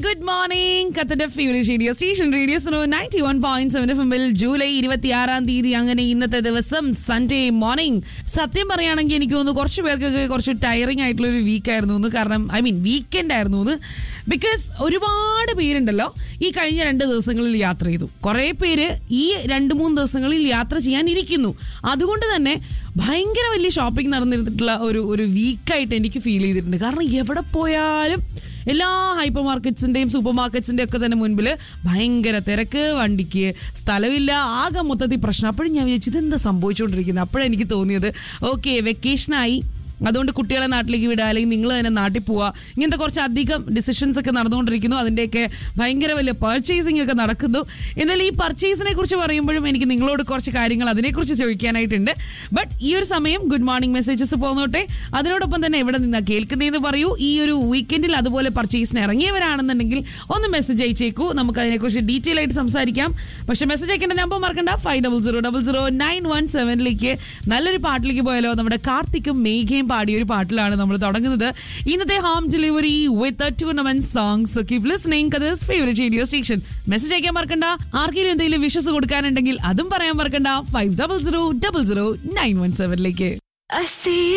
good morning കത്തിന്റെ favourite radio station radio Suno ninety one point seven F എമ്മിൽ July ഇരുപത്തിയാറാം തീയതി അങ്ങനെ ഇന്നത്തെ ദിവസം സൺഡേ മോർണിംഗ് സത്യം പറയുകയാണെങ്കിൽ എനിക്ക് തോന്നുന്നു കുറച്ച് പേർക്കൊക്കെ കുറച്ച് ടയറിംഗ് ആയിട്ടുള്ള ഒരു വീക്ക് ആയിരുന്നു എന്ന് കാരണം ഐ മീൻ വീക്കെൻഡ് ആയിരുന്നു എന്ന് ബിക്കോസ് ഒരുപാട് പേരുണ്ടല്ലോ ഈ കഴിഞ്ഞ രണ്ട് ദിവസങ്ങളിൽ യാത്ര ചെയ്തു കുറെ പേര് ഈ രണ്ട് മൂന്ന് ദിവസങ്ങളിൽ യാത്ര ചെയ്യാൻ ഇരിക്കുന്നു അതുകൊണ്ട് തന്നെ ഭയങ്കര വലിയ ഷോപ്പിംഗ് നടന്നിരുന്നിട്ടുള്ള ഒരു ഒരു വീക്കായിട്ട് എനിക്ക് ഫീൽ ചെയ്തിട്ടുണ്ട് കാരണം എവിടെ പോയാലും എല്ലാ ഹൈപ്പർ മാർക്കറ്റ്സിന്റെയും സൂപ്പർ മാർക്കറ്റ്സിന്റെ ഒക്കെ തന്നെ മുൻപിൽ ഭയങ്കര തിരക്ക് വണ്ടിക്ക് സ്ഥലമില്ല ആകെ മൊത്തത്തിൽ പ്രശ്നം അപ്പോഴും ഞാൻ വിചാരിച്ചു ഇതെന്താ സംഭവിച്ചുകൊണ്ടിരിക്കുന്നത് അപ്പോഴാണ് എനിക്ക് തോന്നിയത് ഓക്കെ വെക്കേഷനായി അതുകൊണ്ട് കുട്ടികളെ നാട്ടിലേക്ക് വിടുക അല്ലെങ്കിൽ നിങ്ങൾ തന്നെ നാട്ടിൽ പോവുക ഇങ്ങനത്തെ കുറച്ച് അധികം ഡിസിഷൻസ് ഒക്കെ നടന്നുകൊണ്ടിരിക്കുന്നു അതിൻ്റെയൊക്കെ ഭയങ്കര വലിയ പർച്ചേസിംഗ് ഒക്കെ നടക്കുന്നു എന്നാൽ ഈ പർച്ചേസിനെ കുറിച്ച് പറയുമ്പോഴും എനിക്ക് നിങ്ങളോട് കുറച്ച് കാര്യങ്ങൾ അതിനെക്കുറിച്ച് ചോദിക്കാനായിട്ടുണ്ട് ബട്ട് ഈ ഒരു സമയം ഗുഡ് മോർണിംഗ് മെസ്സേജസ് പോന്നോട്ടെ അതിനോടൊപ്പം തന്നെ എവിടെ നിന്നാ കേൾക്കുന്നതെന്ന് പറയൂ ഈ ഒരു വീക്കെൻഡിൽ അതുപോലെ പർച്ചേസിന് ഇറങ്ങിയവരാണെന്നുണ്ടെങ്കിൽ ഒന്ന് മെസ്സേജ് അയച്ചേക്കൂ നമുക്ക് അതിനെക്കുറിച്ച് ഡീറ്റെയിൽ ആയിട്ട് സംസാരിക്കാം പക്ഷെ മെസ്സേജ് അയക്കേണ്ട നമ്പർ മറക്കണ്ട five double zero double zero nine one സെവനിലേക്ക് നല്ലൊരു പാട്ടിലേക്ക് പോയാലോ നമ്മുടെ കാർത്തിക്കും മേഘയും പാടിയ ഒരു പാട്ടിലാണ് നമ്മൾ തുടങ്ങുന്നത് ഇന്നത്തെ home delivery with tournament songs keep listening Qatar's favourite radio station message അയക്കാൻ മറക്കണ്ട ആർക്കെങ്കിലും എന്തെങ്കിലും വിഷസ് കൊടുക്കാനുണ്ടെങ്കിൽ അതും പറയാൻ മറക്കണ്ട five double zero double zero nine one സെവനിലേക്ക് I see